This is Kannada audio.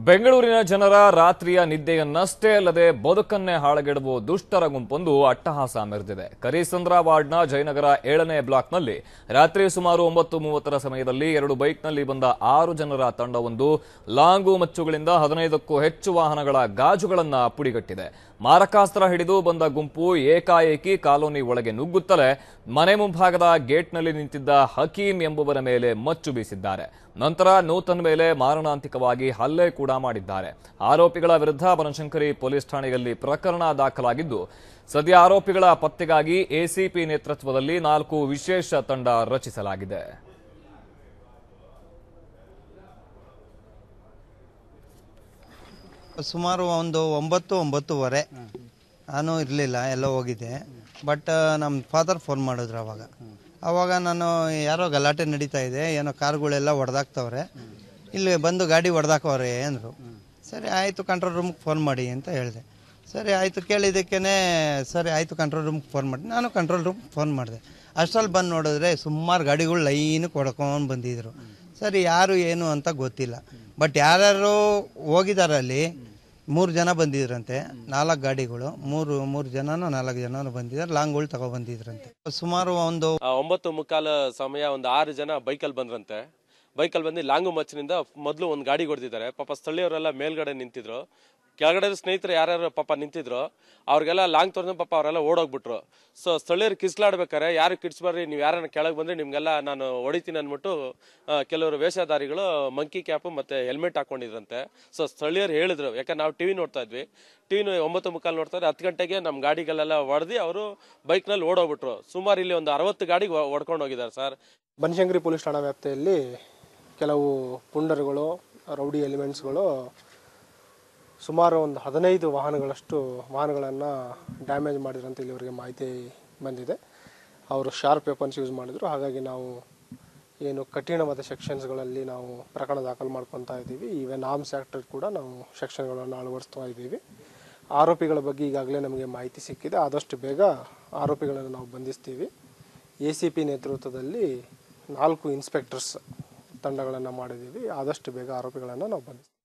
ಬೆಂಗಳೂರಿನ ಜನರ ರಾತ್ರಿಯ ನಿದ್ದೆಯನ್ನಷ್ಟೇ ಅಲ್ಲದೆ ಬದುಕನ್ನೇ ಹಾಳಗೆಡುವ ದುಷ್ಟರ ಗುಂಪೊಂದು ಅಟ್ಟಹಾಸ ಮೆರೆದಿದೆ ಕರಿಸಂದ್ರ ವಾರ್ಡ್ನ ಜಯನಗರ ಏಳನೇ ಬ್ಲಾಕ್ನಲ್ಲಿ ರಾತ್ರಿ ಸುಮಾರು ಒಂಬತ್ತು ಮೂವತ್ತರ ಸಮಯದಲ್ಲಿ ಎರಡು ಬೈಕ್ನಲ್ಲಿ ಬಂದ ಆರು ಜನರ ತಂಡವೊಂದು ಲಾಂಗು ಮಚ್ಚುಗಳಿಂದ ಹದಿನೈದಕ್ಕೂ ಹೆಚ್ಚು ವಾಹನಗಳ ಗಾಜುಗಳನ್ನ ಪುಡಿಗಟ್ಟಿದೆ ಮಾರಕಾಸ್ತ್ರ ಹಿಡಿದು ಬಂದ ಗುಂಪು ಏಕಾಏಕಿ ಕಾಲೋನಿ ಒಳಗೆ ನುಗ್ಗುತ್ತಲೇ ಮನೆ ಮುಂಭಾಗದ ಗೇಟ್ನಲ್ಲಿ ನಿಂತಿದ್ದ ಹಕೀಂ ಎಂಬುವರ ಮೇಲೆ ಮಚ್ಚು ಬೀಸಿದ್ದಾರೆ ನಂತರ ನೂತನ್ ಮೇಲೆ ಮಾರಣಾಂತಿಕವಾಗಿ ಹಲ್ಲೆ ಕೂಡ ಮಾಡಿದ್ದಾರೆ ಆರೋಪಿಗಳ ವಿರುದ್ಧ ಬನಶಂಕರಿ ಪೊಲೀಸ್ ಠಾಣೆಯಲ್ಲಿ ಪ್ರಕರಣ ದಾಖಲಾಗಿದ್ದು ಸದ್ಯ ಆರೋಪಿಗಳ ಪತ್ತೆಗಾಗಿ ಎಸಿಪಿ ನೇತೃತ್ವದಲ್ಲಿ ನಾಲ್ಕು ವಿಶೇಷ ತಂಡ ರಚಿಸಲಾಗಿದೆ ಸುಮಾರು ಒಂದು ಒಂಬತ್ತು ಒಂಬತ್ತುವರೆ ನಾನು ಇರಲಿಲ್ಲ ಎಲ್ಲೋ ಹೋಗಿದ್ದೆ ಬಟ್ ನಮ್ಮ ಫಾದರ್ ಫೋನ್ ಮಾಡಿದ್ರು ಅವಾಗ ಅವಾಗ ನಾನು ಯಾರೋ ಗಲಾಟೆ ನಡೀತಾ ಇದೆ ಏನೋ ಕಾರ್ಗಳೆಲ್ಲ ಹೊಡೆದಾಕ್ತವ್ರೆ ಇಲ್ಲಿ ಬಂದು ಗಾಡಿ ಹೊಡೆದಾಕವ್ರೆ ಅಂದರು ಸರಿ ಆಯಿತು ಕಂಟ್ರೋಲ್ ರೂಮ್ಗೆ ಫೋನ್ ಮಾಡಿ ಅಂತ ಹೇಳಿದೆ ಸರಿ ಆಯಿತು ಕೇಳಿದ್ದಕ್ಕೇ ಸರಿ ಆಯಿತು ಕಂಟ್ರೋಲ್ ರೂಮ್ಗೆ ಫೋನ್ ಮಾಡಿ ನಾನು ಕಂಟ್ರೋಲ್ ರೂಮ್ಗೆ ಫೋನ್ ಮಾಡಿದೆ ಅಷ್ಟರಲ್ಲಿ ಬಂದು ನೋಡಿದ್ರೆ ಸುಮಾರು ಗಾಡಿಗಳು ಲೈನಕ್ಕೆ ಹೊಡ್ಕೊಂಡು ಬಂದಿದ್ರು ಸರಿ ಯಾರು ಏನು ಅಂತ ಗೊತ್ತಿಲ್ಲ ಬಟ್ ಯಾರ್ಯಾರು ಹೋಗಿದ್ದಾರೆ ಅಲ್ಲಿ ಮೂರು ಜನ ಬಂದಿದ್ರಂತೆ ನಾಲ್ಕು ಗಾಡಿಗಳು ಮೂರು ಮೂರು ಜನನೋ ನಾಲ್ಕು ಜನನೋ ಬಂದಿದ್ದಾರೆ ಲಾಂಗ್ಗಳು ತಗೊ ಬಂದಿದ್ರಂತೆ ಸುಮಾರು ಒಂದು ಆ, ಒಂಬತ್ತು ಮುಕ್ಕಾಲ ಸಮಯ ಒಂದು ಆರು ಜನ ಬೈಕಲ್ಲಿ ಬಂದ್ರಂತೆ ಬೈಕಲ್ಲಿ ಬಂದು ಲಾಂಗು ಮಚ್ಚಿನಿಂದ ಮೊದಲು ಒಂದು ಗಾಡಿ ಹೊಡೆದಿದ್ದಾರೆ ಪಾಪ ಸ್ಥಳೀಯರೆಲ್ಲ ಮೇಲ್ಗಡೆ ನಿಂತಿದ್ರು ಕೆಳಗಡೆ ಸ್ನೇಹಿತರು ಯಾರ್ಯಾರು ಪಾಪ ನಿಂತಿದ್ರು ಅವ್ರಿಗೆಲ್ಲ ಲಾಂಗ್ ತೋರಿದ ಪಾಪ ಅವರೆಲ್ಲ ಓಡೋಗ್ಬಿಟ್ರು ಸೊ ಸ್ಥಳೀಯರು ಕಿಸ್ಲಾಡ್ಬೇಕಾರೆ ಯಾರು ಕಿಡ್ಸ್ಬರ್ರಿ ನೀವು ಯಾರನ್ನ ಕೆಳಗೆ ಬಂದ್ರೆ ನಿಮ್ಗೆಲ್ಲ ನಾನು ಹೊಡಿತೀನಿ ಅಂದ್ಬಿಟ್ಟು ಆ, ಕೆಲವರು ವೇಷಧಾರಿಗಳು ಮಂಕಿ ಕ್ಯಾಪ್ ಮತ್ತೆ ಹೆಲ್ಮೆಟ್ ಹಾಕೊಂಡಿದ್ರಂತೆ ಸೊ ಸ್ಥಳೀಯರು ಹೇಳಿದ್ರು ಯಾಕಂದ್ರೆ ನಾವು ಟಿವಿ ನೋಡ್ತಾ ಇದ್ವಿ ಟಿವಿ ಒಂಬತ್ತು ಮುಕ್ಕಾಲು ನೋಡ್ತಾ ಇದ್ರೆ ಹತ್ತು ಗಂಟೆಗೆ ನಮ್ಮ ಗಾಡಿಗಳೆಲ್ಲ ಹೊಡೆದು ಅವರು ಬೈಕ್ನಲ್ಲಿ ಓಡೋಗ್ಬಿಟ್ರು ಸುಮಾರು ಇಲ್ಲಿ ಒಂದು ಅರವತ್ತು ಗಾಡಿಗೆ ಹೊಡ್ಕೊಂಡು ಹೋಗಿದ್ದಾರೆ ಸರ್ ಬನಶಂಕರಿ ಪೊಲೀಸ್ ಠಾಣಾ ವ್ಯಾಪ್ತಿಯಲ್ಲಿ ಕೆಲವು ಪುಂಡರುಗಳು ರೌಡಿ ಎಲಿಮೆಂಟ್ಸ್ಗಳು ಸುಮಾರು ಒಂದು ಹದಿನೈದು ವಾಹನಗಳಷ್ಟು ವಾಹನಗಳನ್ನು ಡ್ಯಾಮೇಜ್ ಮಾಡಿದ್ರಂತ ಇಲ್ಲಿವರೆಗೆ ಮಾಹಿತಿ ಬಂದಿದೆ ಅವರು ಶಾರ್ಪ್ ವೆಪನ್ಸ್ ಯೂಸ್ ಮಾಡಿದರು ಹಾಗಾಗಿ ನಾವು ಏನು ಕಠಿಣವಾದ ಸೆಕ್ಷನ್ಸ್ಗಳಲ್ಲಿ ನಾವು ಪ್ರಕರಣ ದಾಖಲು ಮಾಡ್ಕೊತಾ ಇದ್ದೀವಿ ಈವನ್ ಆರ್ಮ್ಸ್ ಆ್ಯಕ್ಟರ್ ಕೂಡ ನಾವು ಸೆಕ್ಷನ್ಗಳನ್ನು ಅಳವಡಿಸ್ತಾ ಇದ್ದೀವಿ ಆರೋಪಿಗಳ ಬಗ್ಗೆ ಈಗಾಗಲೇ ನಮಗೆ ಮಾಹಿತಿ ಸಿಕ್ಕಿದೆ ಆದಷ್ಟು ಬೇಗ ಆರೋಪಿಗಳನ್ನು ನಾವು ಬಂಧಿಸ್ತೀವಿ ಎ ಸಿ ಪಿ ನೇತೃತ್ವದಲ್ಲಿ ನಾಲ್ಕು ಇನ್ಸ್ಪೆಕ್ಟರ್ಸ್ ತಂಡಗಳನ್ನು ಮಾಡಿದ್ದೀವಿ ಆದಷ್ಟು ಬೇಗ ಆರೋಪಿಗಳನ್ನು ನಾವು ಬಂಧಿಸ್ತೀವಿ